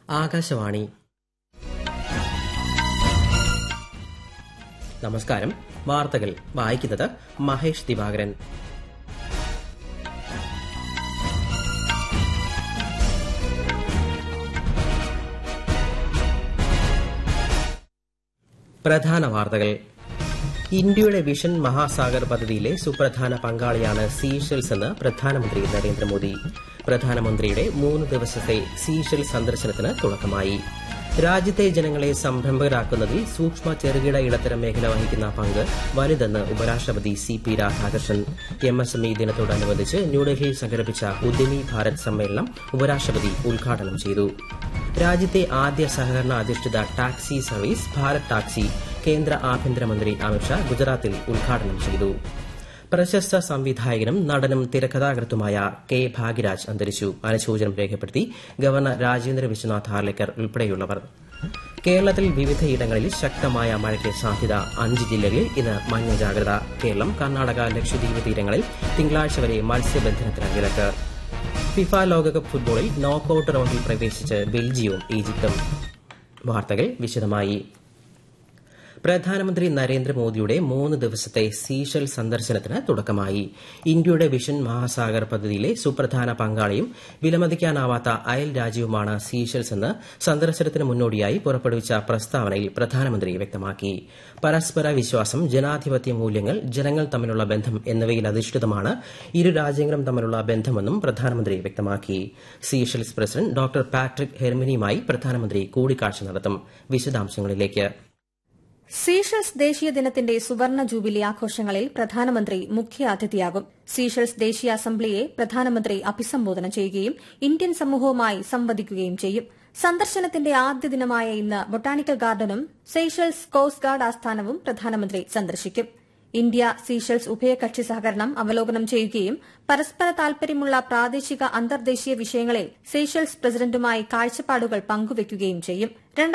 ആകാശവാണി നമസ്കാരം വാർത്തകൾ വായിക്കുന്നത് മഹേഷ് ദിവാകരൻ പ്രധാന വാർത്തകൾ ഇന്ത്യയുടെ വിഷൻ മഹാസാഗർ പദ്ധതിയിലെ സുപ്രധാന പങ്കാളിയാണ് സീഷെൽസ് എന്ന് പ്രധാനമന്ത്രി നരേന്ദ്രമോദി പ്രധാനമന്ത്രിയുടെ മൂന്ന് ദിവസത്തെ സീഷെൽ സന്ദർശനത്തിന് തുടക്കമായി രാജ്യത്തെ ജനങ്ങളെ സംരംഭകരാക്കുന്നതിൽ സൂക്ഷ്മ ചെറുകിട ഇടത്തരം മേഖല വഹിക്കുന്ന പങ്ക് വലുതെന്ന് ഉപരാഷ്ട്രപതി C P Radhakrishnan M S M E ദിനത്തോടനുബന്ധിച്ച് ന്യൂഡൽഹിയിൽ സംഘടിപ്പിച്ച ഉദ്യമി ഭാരത് സമ്മേളനം ഉപരാഷ്ട്രപതി ഉദ്ഘാടനം ചെയ്തു രാജ്യത്തെ ആദ്യ സഹകരണ അധിഷ്ഠിത ടാക്സി സർവീസ് ഭാരത് ടാക്സി കേന്ദ്ര ആഭ്യന്തരമന്ത്രി അമിത്ഷാ ഗുജറാത്തിൽ ഉദ്ഘാടനം ചെയ്തു പ്രശസ്ത സംവിധായകനും നടനും തിരക്കഥാകൃത്തുമായ കെ ഭാഗ്യരാജ് അന്തരിച്ചു അനുശോചനം രേഖപ്പെടുത്തി ഗവർണർ രാജേന്ദ്ര വിശ്വനാഥ് ഹാർലേക്കർ ഉൾപ്പെടെയുള്ളവർ കേരളത്തിൽ വിവിധയിടങ്ങളിൽ ശക്തമായ മഴയ്ക്ക് സാധ്യത അഞ്ച് ജില്ലകളിൽ ഇന്ന് മഞ്ഞ ജാഗ്രത കേരളം കർണാടക ലക്ഷദ്വീപ് തീരങ്ങളിൽ തിങ്കളാഴ്ച വരെ മത്സ്യബന്ധനത്തിന് വിലക്ക് ഫിഫ ലോകകപ്പ് ഫുട്ബോളിൽ നോക്കൌട്ട് റൌണ്ടിൽ പ്രവേശിച്ച് ബെൽജിയവും ഈജിപ്തും വാർത്തകൾ വിശദമായി പ്രധാനമന്ത്രി നരേന്ദ്രമോദിയുടെ മൂന്ന് ദിവസത്തെ സീഷൽ സന്ദർശനത്തിന് തുടക്കമായി ഇന്ത്യയുടെ വിഷൻ മഹാസാഗർ പദ്ധതിയിലെ സുപ്രധാന പങ്കാളിയും വിലമതിക്കാനാവാത്ത അയൽ രാജ്യവുമാണ് സീഷൽസ് എന്ന് സന്ദർശനത്തിന് മുന്നോടിയായി പുറപ്പെടുവിച്ച പ്രസ്താവനയിൽ പ്രധാനമന്ത്രി വ്യക്തമാക്കി പരസ്പര വിശ്വാസം ജനാധിപത്യ മൂല്യങ്ങൾ ജനങ്ങൾ തമ്മിലുള്ള ബന്ധം എന്നിവയിൽ അധിഷ്ഠിതമാണ് ഇരു രാജ്യങ്ങളും തമ്മിലുള്ള ബന്ധമെന്നും പ്രധാനമന്ത്രി വ്യക്തമാക്കി സീഷൽസ് പ്രസിഡന്റ് ഡോക്ടർ പാട്രിക് ഹെർമിനിയുമായി പ്രധാനമന്ത്രി കൂടിക്കാഴ്ച നടത്തും വിശദാംശങ്ങളിലേക്ക് സീഷൽസ് ദേശീയ ദിനത്തിന്റെ സുവർണ ജൂബിലി ആഘോഷങ്ങളിൽ പ്രധാനമന്ത്രി മുഖ്യാതിഥിയാകും സീഷൽസ് ദേശീയ അസംബ്ലിയെ പ്രധാനമന്ത്രി അഭിസംബോധന ചെയ്യുകയും ഇന്ത്യൻ സമൂഹവുമായി സംവദിക്കുകയും ചെയ്യും സന്ദർശനത്തിന്റെ ആദ്യ ദിനമായ ഇന്ന് ബൊട്ടാണിക്കൽ ഗാർഡനും സെയ്ഷൽസ് കോസ്റ്റ് ഗാർഡ് ആസ്ഥാനവും പ്രധാനമന്ത്രി സന്ദർശിക്കും ഇന്ത്യ സീഷൽസ് ഉഭയകക്ഷി സഹകരണം അവലോകനം ചെയ്യുകയും പരസ്പര താൽപര്യമുള്ള പ്രാദേശിക അന്തർദേശീയ വിഷയങ്ങളിൽ സെയ്ഷൽസ് പ്രസിഡന്റുമായി കാഴ്ചപ്പാടുകൾ പങ്കുവയ്ക്കുകയും ചെയ്യും